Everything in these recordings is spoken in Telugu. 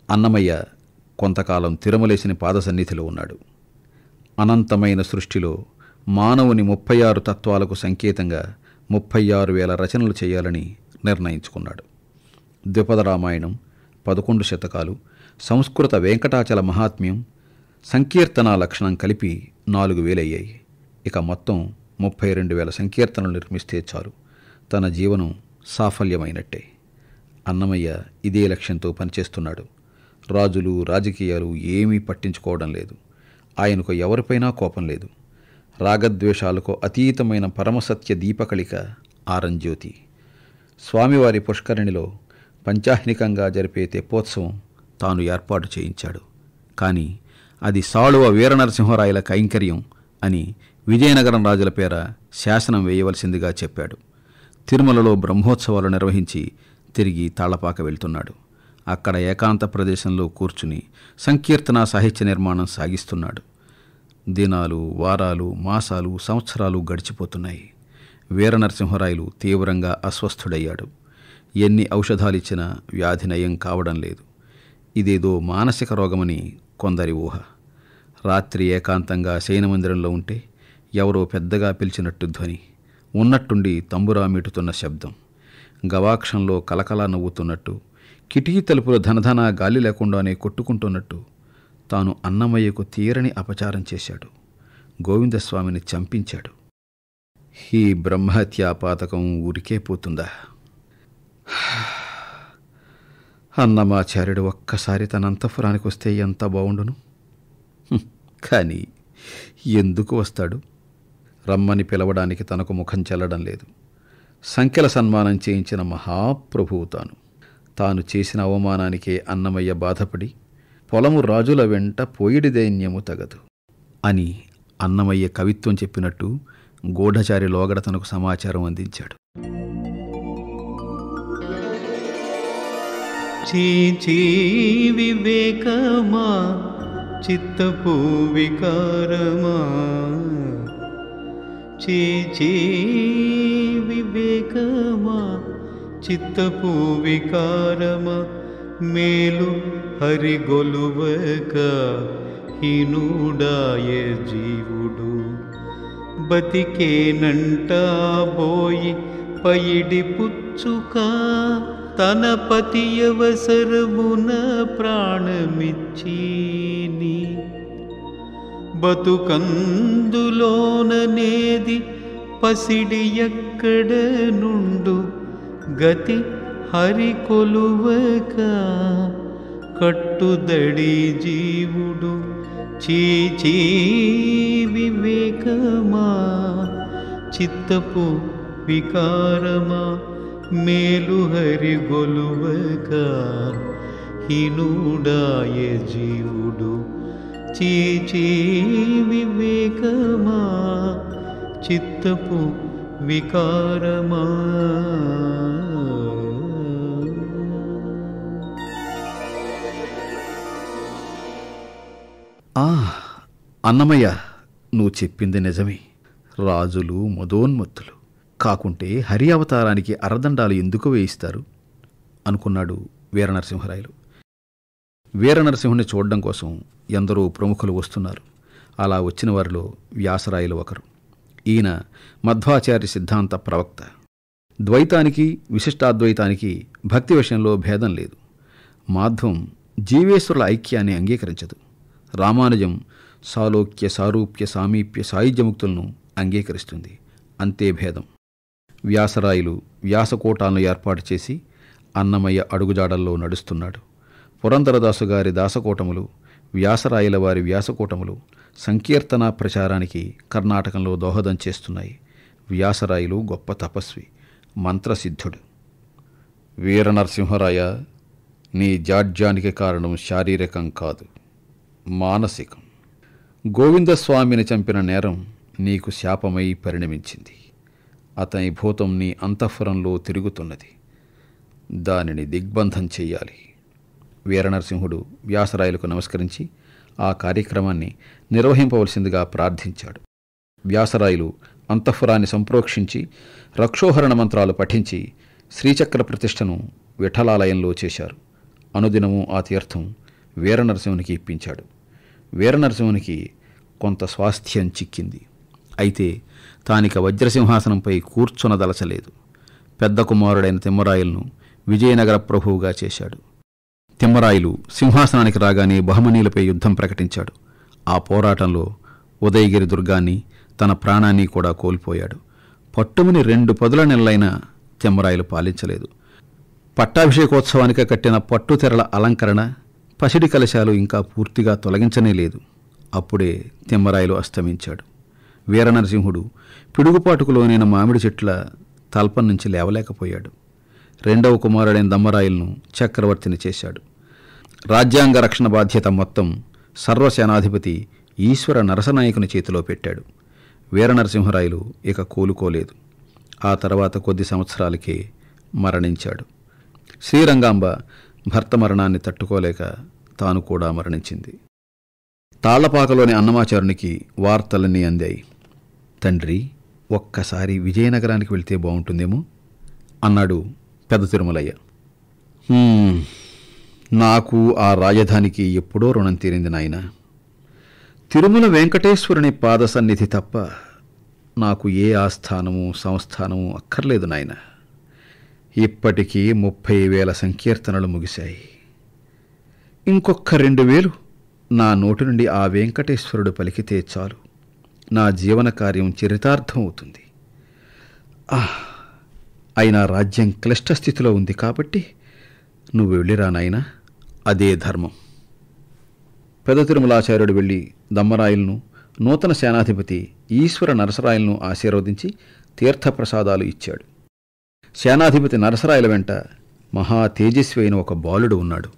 అన్నమయ్య కొంతకాలం తిరుమలేసిన పాద సన్నిధిలో ఉన్నాడు అనంతమైన సృష్టిలో మానవుని ముప్పై ఆరు తత్వాలకు సంకేతంగా ముప్పై ఆరు వేల రచనలు చేయాలని నిర్ణయించుకున్నాడు ద్విపద రామాయణం పదకొండు శతకాలు సంస్కృత వెంకటాచల మహాత్మ్యం సంకీర్తన లక్షణం కలిపి నాలుగు వేలయ్యాయి ఇక మొత్తం ముప్పై రెండు వేల సంకీర్తనలు నిర్మిస్తే చాలు తన జీవనం సాఫల్యమైనట్టే అన్నమయ్య ఇదే లక్ష్యంతో పనిచేస్తున్నాడు రాజులు రాజకీయాలు ఏమీ పట్టించుకోవడం లేదు ఆయనకు ఎవరిపైనా కోపం లేదు రాగద్వేషాలకు అతీతమైన పరమసత్య దీపకళిక ఆరంజ్యోతి స్వామివారి పుష్కరిణిలో పంచాహ్నికంగా జరిపే తెప్పోత్సవం తాను ఏర్పాటు చేయించాడు కానీ అది సాళువ వీరనరసింహరాయల కైంకర్యం అని విజయనగరం రాజుల పేర శాసనం వేయవలసిందిగా చెప్పాడు తిరుమలలో బ్రహ్మోత్సవాలు నిర్వహించి తిరిగి తాళపాక వెళ్తున్నాడు అక్కడ ఏకాంత ప్రదేశంలో కూర్చుని సంకీర్తన సాహిత్య నిర్మాణం సాగిస్తున్నాడు దినాలు వారాలు మాసాలు సంవత్సరాలు గడిచిపోతున్నాయి వీరనరసింహరాయలు తీవ్రంగా అస్వస్థుడయ్యాడు ఎన్ని ఔషధాలిచ్చినా వ్యాధి నయం కావడం లేదు ఇదేదో మానసిక రోగమని కొందరి ఊహ రాత్రి ఏకాంతంగా శయనమందిరంలో ఉంటే ఎవరో పెద్దగా పిలిచినట్టు ధ్వని ఉన్నట్టుండి తంబురా మీటుతున్న శబ్దం గవాక్షంలో కలకలా నవ్వుతున్నట్టు కిటికీ తలుపులు ధనధన గాలి లేకుండానే కొట్టుకుంటున్నట్టు తాను అన్నమయ్యకు తీరని అపచారం చేశాడు గోవిందస్వామిని చంపించాడు ఈ బ్రహ్మహత్యా పాతకం ఊరికే పోతుందా అన్నమాచార్యుడు ఒక్కసారి తన అంతఃపురానికి వస్తే ఎంత బాగుండును హ్మ్, కానీ ఎందుకు వస్తాడు రమ్మని పిలవడానికి తనకు ముఖం చెల్లడం లేదు సంఖ్యల సన్మానం చేయించిన మహాప్రభువు తాను తాను చేసిన అవమానానికే అన్నమయ్య బాధపడి పొలము రాజుల వెంట పోయిడి దైన్యము తగదు అని అన్నమయ్య కవిత్వం చెప్పినట్టు గూఢచారి లోగడ తనకు సమాచారం అందించాడు చీచీ వివేకమా చిత్తపు వికారమా చీచీ వివేకమా చిత్తపు వికారమా మేలు హరిగొలువక హీనుడాయ జీవుడు బతికేనంట బోయి పైడి పుచ్చుక తన పతి అవసరమున ప్రాణమిచ్చీని బతుకందులోననేది పసిడి ఎక్కడ నుండు గతి హరి కొలువక కట్టుదడి జీవుడు చీచీ వివేకమా చిత్తపు వికారమా మేలు హరి గొలువక హీనుడాయ జీవుడు చీచీ వివేకమా చిత్తపు వికారమా ఆ అన్నమయ్య నువ్వు చెప్పింది నిజమే రాజులు మదోన్మత్తులు కాకుంటే హరి అవతారానికి అరదండాలు ఎందుకు వేయిస్తారు అనుకున్నాడు వీరనరసింహరాయలు వీరనరసింహుని చూడడం కోసం ఎందరో ప్రముఖులు వస్తున్నారు అలా వచ్చిన వారిలో వ్యాసరాయలు ఒకరు ఈయన మధ్వాచార్య సిద్ధాంత ప్రవక్త ద్వైతానికి విశిష్టాద్వైతానికి భక్తి విషయంలో భేదం లేదు మాధ్వం జీవేశ్వరుల ఐక్యాన్ని అంగీకరించదు రామానుజం సాలోక్య సారూప్య సామీప్య సాయుధ్యముక్తులను అంగీకరిస్తుంది అంతే భేదం వ్యాసరాయలు వ్యాసకోటాలను ఏర్పాటు చేసి అన్నమయ్య అడుగుజాడల్లో నడుస్తున్నాడు పురంధరదాసు గారి దాసకోటములు వ్యాసరాయల వారి వ్యాసకోటములు సంకీర్తన ప్రచారానికి కర్ణాటకంలో దోహదం చేస్తున్నాయి వ్యాసరాయలు గొప్ప తపస్వి మంత్రసిద్ధుడు వీరనరసింహరాయ నీ జాడ్యానికి కారణం శారీరకం కాదు మానసికం గోవిందస్వామిని చంపిన నేరం నీకు శాపమై పరిణమించింది అతని భూతం నీ అంతఃపురంలో తిరుగుతున్నది దానిని దిగ్బంధం చెయ్యాలి వీరనరసింహుడు వ్యాసరాయలకు నమస్కరించి ఆ కార్యక్రమాన్ని నిర్వహింపవలసిందిగా ప్రార్థించాడు వ్యాసరాయలు అంతఃపురాన్ని సంప్రోక్షించి రక్షోహరణ మంత్రాలు పఠించి శ్రీచక్ర ప్రతిష్టను విఠలాలయంలో చేశారు అనుదినము ఆ తీర్థం వీరనరసింహునికి ఇప్పించాడు వీరనరసింహునికి కొంత స్వాస్థ్యం చిక్కింది అయితే తానిక వజ్రసింహాసనంపై కూర్చునదలచలేదు పెద్ద కుమారుడైన తిమ్మరాయలను విజయనగర ప్రభువుగా చేశాడు తిమ్మరాయలు సింహాసనానికి రాగానే బహమనీలపై యుద్ధం ప్రకటించాడు ఆ పోరాటంలో ఉదయగిరి దుర్గాన్ని తన ప్రాణాన్ని కూడా కోల్పోయాడు పట్టుమని రెండు పదుల నెలలైన తిమ్మరాయలు పాలించలేదు పట్టాభిషేకోత్సవానికి కట్టిన పట్టుతెరల అలంకరణ పసిడి కలశాలు ఇంకా పూర్తిగా తొలగించనే లేదు అప్పుడే తిమ్మరాయలు అస్తమించాడు వీరనరసింహుడు పిడుగుపాటుకులోనైన మామిడి చెట్ల తల్పం నుంచి లేవలేకపోయాడు రెండవ కుమారుడైన దమ్మరాయలను చక్రవర్తిని చేశాడు రాజ్యాంగ రక్షణ బాధ్యత మొత్తం సర్వసేనాధిపతి ఈశ్వర నరసనాయకుని చేతిలో పెట్టాడు వీరనరసింహరాయలు ఇక కోలుకోలేదు ఆ తర్వాత కొద్ది సంవత్సరాలకే మరణించాడు శ్రీరంగాంబ భర్త మరణాన్ని తట్టుకోలేక తాను కూడా మరణించింది తాళ్లపాకలోని అన్నమాచారునికి వార్తలన్నీ అందాయి తండ్రి ఒక్కసారి విజయనగరానికి వెళ్తే బాగుంటుందేమో అన్నాడు పెద్ద తిరుమలయ్య "హ్మ్, నాకు ఆ రాజధానికి ఎప్పుడో రుణం తీరింది నాయన తిరుమల వెంకటేశ్వరుని పాద సన్నిధి తప్ప నాకు ఏ ఆస్థానము సంస్థానము అక్కర్లేదు నాయన ఇప్పటికీ ముప్పై వేల సంకీర్తనలు ముగిశాయి ఇంకొక రెండు వేలు నా నోటి నుండి ఆ వెంకటేశ్వరుడు పలికితే చాలు నా జీవన కార్యం చరితార్థం అవుతుంది ఆహ్! అయినా రాజ్యం క్లిష్ట స్థితిలో ఉంది కాబట్టి నువ్వు వెళ్ళిరా నాయనా అదే ధర్మం పెద తిరుమలాచార్యుడు వెళ్ళి దమ్మరాయలను నూతన సేనాధిపతి ఈశ్వర నరసరాయలను ఆశీర్వదించి తీర్థప్రసాదాలు ఇచ్చాడు సేనాధిపతి నరసరాయల వెంట మహా తేజస్వి అయిన ఒక బాలుడు ఉన్నాడు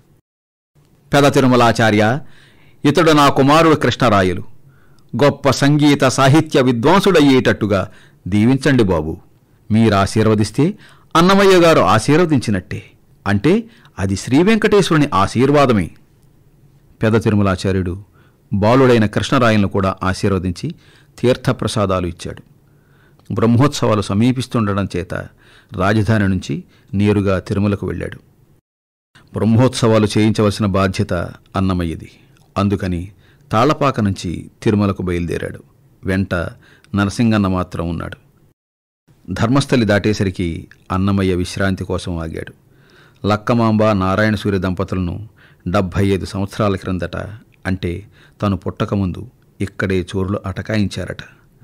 పెద తిరుమలాచార్య ఇతడు నా కుమారుడు కృష్ణరాయలు గొప్ప సంగీత సాహిత్య విద్వాంసుడయ్యేటట్టుగా దీవించండి బాబు మీరాశీర్వదిస్తే అన్నమయ్య గారు ఆశీర్వదించినట్టే అంటే అది శ్రీ వెంకటేశ్వరుని ఆశీర్వాదమే పెద తిరుమలాచార్యుడు బాలుడైన కృష్ణరాయలను కూడా ఆశీర్వదించి తీర్థప్రసాదాలు ఇచ్చాడు బ్రహ్మోత్సవాలు సమీపిస్తుండడం చేత రాజధాని నుంచి నేరుగా తిరుమలకు వెళ్ళాడు బ్రహ్మోత్సవాలు చేయించవలసిన బాధ్యత అన్నమయ్యది అందుకని తాళపాక నుంచి తిరుమలకు బయలుదేరాడు వెంట నరసింగన్న మాత్రం ఉన్నాడు ధర్మస్థలి దాటేసరికి అన్నమయ్య విశ్రాంతి కోసం ఆగాడు లక్కమాంబ నారాయణ సూర్య దంపతులను డెబ్భై ఐదు సంవత్సరాల క్రిందట అంటే తను పుట్టకముందు ఇక్కడే చోరులు అటకాయించారట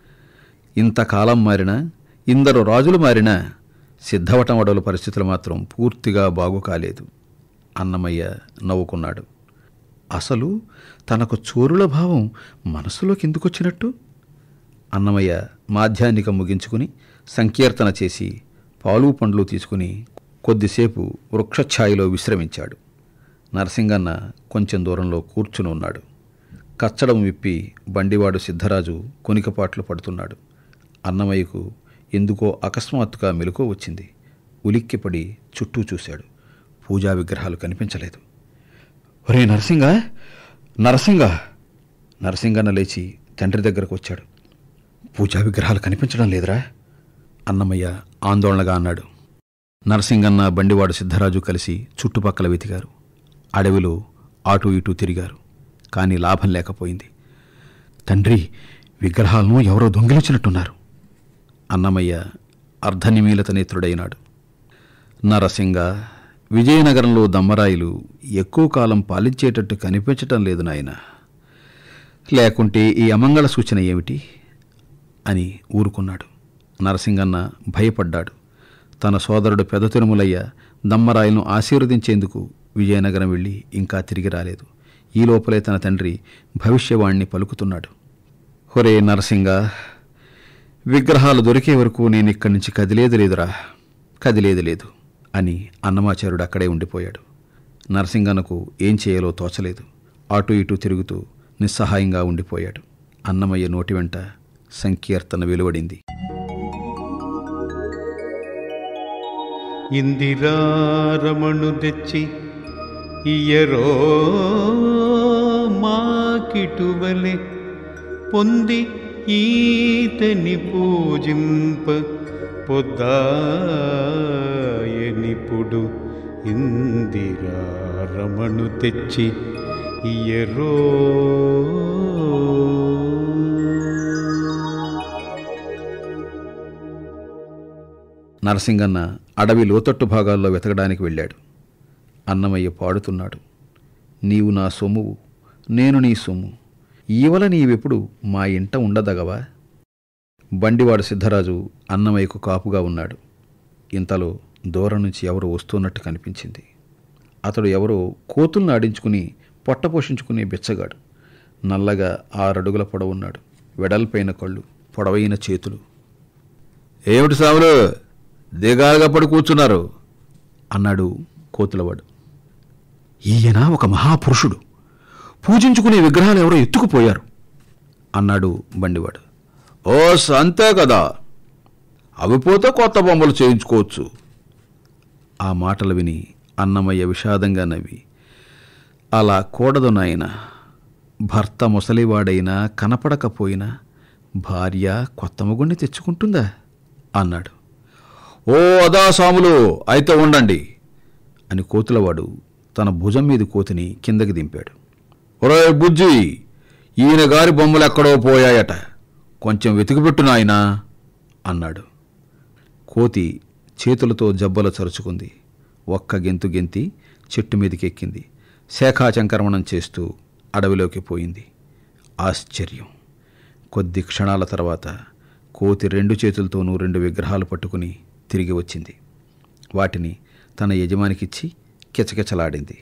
ఇంతకాలం మారినా ఇందరు రాజులు మారినా సిద్ధవటం అడవుల పరిస్థితులు మాత్రం పూర్తిగా బాగు కాలేదు అన్నమయ్య నవ్వుకున్నాడు అసలు తనకు చోరుల భావం మనసులోకి ఎందుకొచ్చినట్టు అన్నమయ్య మాధ్యాహ్నికం ముగించుకుని సంకీర్తన చేసి పాలు పండ్లు తీసుకుని కొద్దిసేపు వృక్షఛాయలో విశ్రమించాడు నరసింగన్న కొంచెం దూరంలో కూర్చుని ఉన్నాడు కచ్చడం విప్పి బండివాడు సిద్ధరాజు కొనికపాట్లు పడుతున్నాడు అన్నమయ్యకు ఎందుకో అకస్మాత్తుగా మెలకు వచ్చింది ఉలిక్కిపడి చుట్టూ చూశాడు పూజా విగ్రహాలు కనిపించలేదు ఒరే నరసింగ నరసింగ నరసింగన్న లేచి తండ్రి దగ్గరకు వచ్చాడు పూజా విగ్రహాలు కనిపించడం లేదురా అన్నమయ్య ఆందోళనగా అన్నాడు నరసింగన్న బండివాడు సిద్ధరాజు కలిసి చుట్టుపక్కల వెతికారు అడవిలో అటూ ఇటూ తిరిగారు కానీ లాభం లేకపోయింది తండ్రి విగ్రహాలను ఎవరో దొంగిలించినట్టున్నారు అన్నమయ్య అర్ధనిమీలత నేత్రుడైనాడు నరసింగ విజయనగరంలో దమ్మరాయిలు ఎక్కువ కాలం పాలించేటట్టు కనిపించటం లేదు నాయన లేకుంటే ఈ అమంగళ సూచన ఏమిటి అని ఊరుకున్నాడు నరసింగన్న భయపడ్డాడు తన సోదరుడు పెద తిరుమలయ్య దమ్మరాయలను ఆశీర్వదించేందుకు విజయనగరం వెళ్ళి ఇంకా తిరిగి రాలేదు ఈ లోపలే తన తండ్రి భవిష్యవాణ్ణి పలుకుతున్నాడు హొరే నరసింగ విగ్రహాలు దొరికే వరకు నేను ఇక్కడి నుంచి కదిలేదు లేదురా కదిలేదు లేదు అని అన్నమాచార్యుడు అక్కడే ఉండిపోయాడు నరసింగన్నకు ఏం చేయాలో తోచలేదు అటు ఇటు తిరుగుతూ నిస్సహాయంగా ఉండిపోయాడు అన్నమయ్య నోటి వెంట సంకీర్తన వెలువడింది ఇందిరారమణు తెచ్చి ఇయరో మాకిటువలె పొంది ఈతని పూజింప పొద్దాయనిపుడు ఇందిరా రమణు తెచ్చి ఇయరో నరసింగన్న అడవి లోతట్టు భాగాల్లో వెతకడానికి వెళ్ళాడు అన్నమయ్య పాడుతున్నాడు నీవు నా సొమ్మువు నేను నీ సొమ్ము ఈవల నీవెప్పుడు మా ఇంట ఉండదగవా బండివాడు సిద్ధరాజు అన్నమయ్యకు కాపుగా ఉన్నాడు ఇంతలో దూరం నుంచి ఎవరో వస్తున్నట్టు కనిపించింది అతడు ఎవరో కోతుల్ని ఆడించుకుని పొట్ట పోషించుకునే బిచ్చగాడు నల్లగా ఆరడుగుల పొడవున్నాడు వెడల్పైన కళ్ళు పొడవైన చేతులు ఏమిటి సాములు దిగాలుగా పడి కూర్చున్నారు అన్నాడు కోతులవాడు ఈయన ఒక మహాపురుషుడు పూజించుకునే విగ్రహాలు ఎవరో ఎత్తుకుపోయారు అన్నాడు బండివాడు ఓ అంతే కదా అవి పోతే కొత్త బొమ్మలు చేయించుకోవచ్చు ఆ మాటలు విని అన్నమయ్య విషాదంగా నవ్వి అలా కూడదు నాయన భర్త ముసలివాడైనా కనపడకపోయినా భార్య కొత్త మొగుణ్ణి తెచ్చుకుంటుందా అన్నాడు ఓ అదా సాములు అయితే ఉండండి అని కోతులవాడు తన భుజం మీద కోతిని కిందకి దింపాడు ఒరే బుజ్జి ఈయన గారి బొమ్మలు ఎక్కడో పోయాయట కొంచెం వెతికిపెట్టు నాయనా అన్నాడు కోతి చేతులతో జబ్బలు చరుచుకుంది ఒక్క గెంతు గెంతి చెట్టు మీదకెక్కింది శాఖాచంకరమణం చేస్తూ అడవిలోకి పోయింది ఆశ్చర్యం కొద్ది క్షణాల తర్వాత కోతి రెండు చేతులతోనూ రెండు విగ్రహాలు పట్టుకుని తిరిగి వచ్చింది వాటిని తన యజమానికిచ్చి కిచకిచలాడింది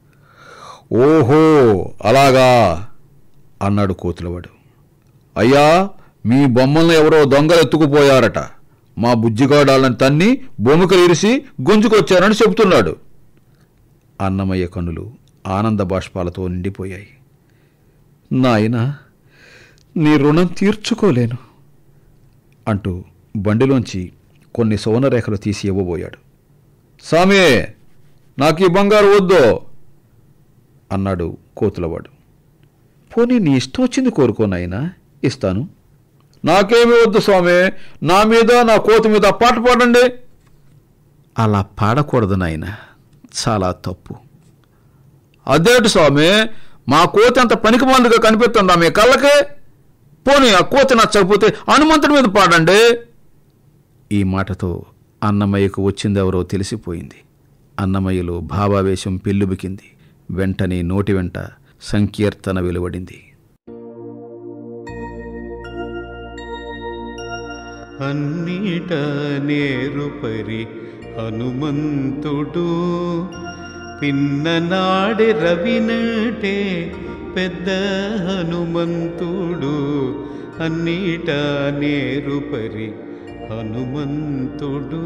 ఓహో అలాగా అన్నాడు కోతులవాడు అయ్యా మీ బొమ్మల్ని ఎవరో దొంగలు ఎత్తుకుపోయారట మా బుజ్జిగాడాళ్ళని తన్ని బొమ్మకలు ఇరిసి గుంజుకొచ్చారని చెబుతున్నాడు అన్నమయ్య కన్నులు ఆనంద బాష్పాలతో నిండిపోయాయి నాయన నీ రుణం తీర్చుకోలేను అంటూ బండిలోంచి కొన్ని సోనరేఖలు తీసి ఇవ్వబోయాడు సామే నాకు ఈ బంగారు వద్దు అన్నాడు కోతులవాడు పోనీ నీ ఇష్టం వచ్చింది కోరుకో నాయనా ఇస్తాను నాకేమీ వద్దు స్వామి నా మీద నా కోతి మీద పాట పాడండి అలా పాడకూడదు నాయన చాలా తప్పు అదేంటి స్వామి మా కోతి అంత పనికిమాలుగా కనిపిస్తుందా మీ కళ్ళకే పోనీ ఆ కోతి నచ్చకపోతే హనుమంతుడి మీద పాడండి ఈ మాటతో అన్నమయ్యకు వచ్చిందెవరో తెలిసిపోయింది అన్నమయ్యలో భావావేశం పెల్లుబికింది వెంటనే నోటి వెంట సంకీర్తన వెలువడింది అన్నిట నేరుపరి హనుమంతుడు పిన్ననాడి రవినటే పెద్ద హనుమంతుడు అన్నిట నేరుపరి హనుమంతుడు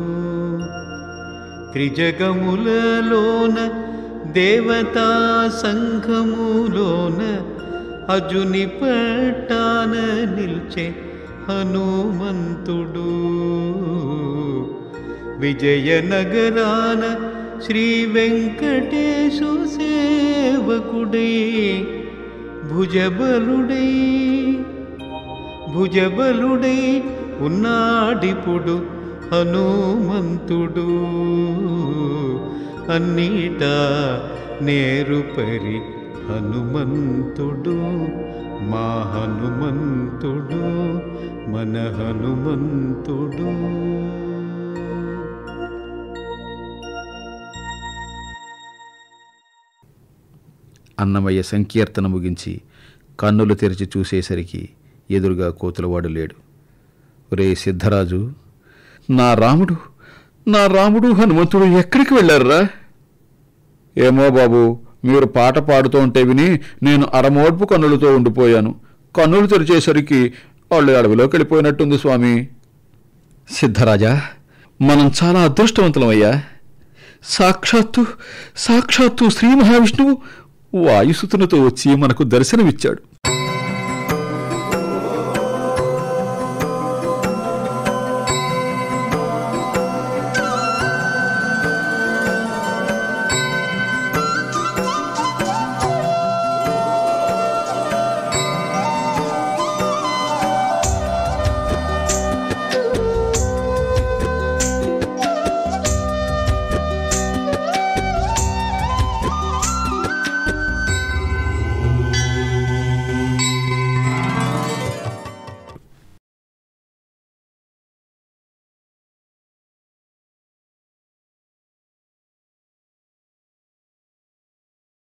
త్రిజగములలోన దేవతా సంఘములోన అజుని పట్టాన నిల్చే హనుమంతుడు విజయనగరాన శ్రీ వెంకటేశు సేవకుడై భుజబలుడై భుజబలుడై ఉన్నాడిపుడు హనుమంతుడు అన్నిటా నేరుపరి హనుమంతుడు మా హనుమంతుడు మన హనుమంతుడు అన్నమయ్య సంకీర్తన ముగించి కన్నులు తెరిచి చూసేసరికి ఎదురుగా కోతులవాడు లేడు రే సిద్ధరాజు నా రాముడు నా రాముడు హనుమంతుడు ఎక్కడికి వెళ్ళారురా ఏమో బాబు మీరు పాట పాడుతూ ఉంటే విని నేను అరమోడ్పు కన్నులతో ఉండిపోయాను కన్నులు తెరిచేసరికి వాళ్ళు అడవిలోకి వెళ్ళిపోయినట్టుంది స్వామి సిద్ధరాజా మనం చాలా అదృష్టవంతులమయ్యా సాక్షాత్తు సాక్షాత్తు శ్రీ మహావిష్ణువు వాయుసుతునితో వచ్చి మనకు దర్శనమిచ్చాడు